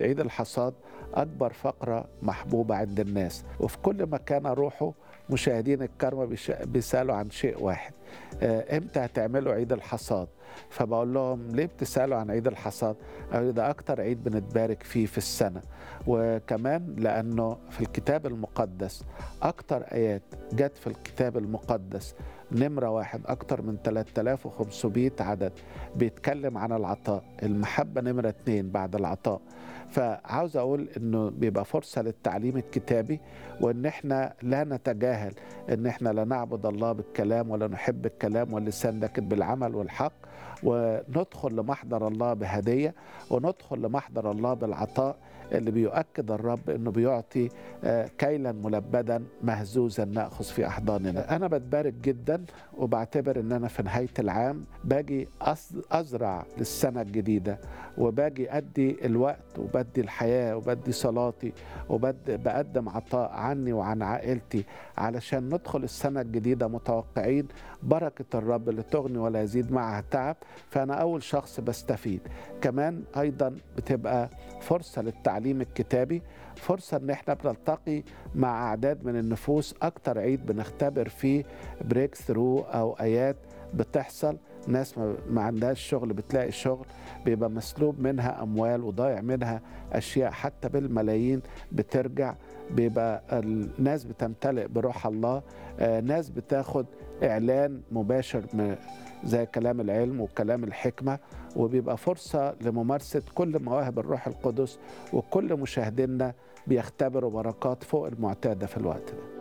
عيد الحصاد أكبر فقرة محبوبة عند الناس وفي كل مكان أروحه مشاهدين الكرمة بيش- بيسألوا عن شيء واحد آه، امتى هتعملوا عيد الحصاد فبقول لهم ليه بتسألوا عن عيد الحصاد قالوا لي ده أكتر عيد بنتبارك فيه في السنة وكمان لأنه في الكتاب المقدس أكتر آيات جت في الكتاب المقدس نمرة واحد أكتر من 3500 عدد بيتكلم عن العطاء المحبة نمرة اتنين بعد العطاء فعاوز أقول إنه بيبقى فرصة للتعليم الكتابي وإن إحنا لا نتجاهل إن إحنا لا نعبد الله بالكلام ولا نحب الكلام واللسان لكن بالعمل والحق وندخل لمحضر الله بهدية وندخل لمحضر الله بالعطاء اللي بيؤكد الرب انه بيعطي آه، كيلا ملبدا مهزوزا ناخذ في احضاننا انا بتبارك جدا وبعتبر ان انا في نهايه العام باجي أز- ازرع للسنه الجديده وباجي ادي الوقت وبدي الحياه وبدي صلاتي وبقدم عطاء عني وعن عائلتي علشان ندخل السنه الجديده متوقعين بركه الرب اللي تغني ولا يزيد معها تعب فانا اول شخص بستفيد كمان ايضا بتبقى فرصه للتعليم الكتابي فرصه ان احنا بنلتقي مع اعداد من النفوس اكتر عيد بنختبر فيه بريك ثرو او ايات بتحصل ناس ما ما عندهاش شغل بتلاقي شغل بيبقى مسلوب منها اموال وضايع منها اشياء حتى بالملايين بترجع بيبقى الناس بتمتلئ بروح الله آه، ناس بتاخد اعلان مباشر من زي كلام العلم وكلام الحكمه وبيبقى فرصه لممارسه كل مواهب الروح القدس وكل مشاهدينا بيختبروا بركات فوق المعتاده في الوقت ده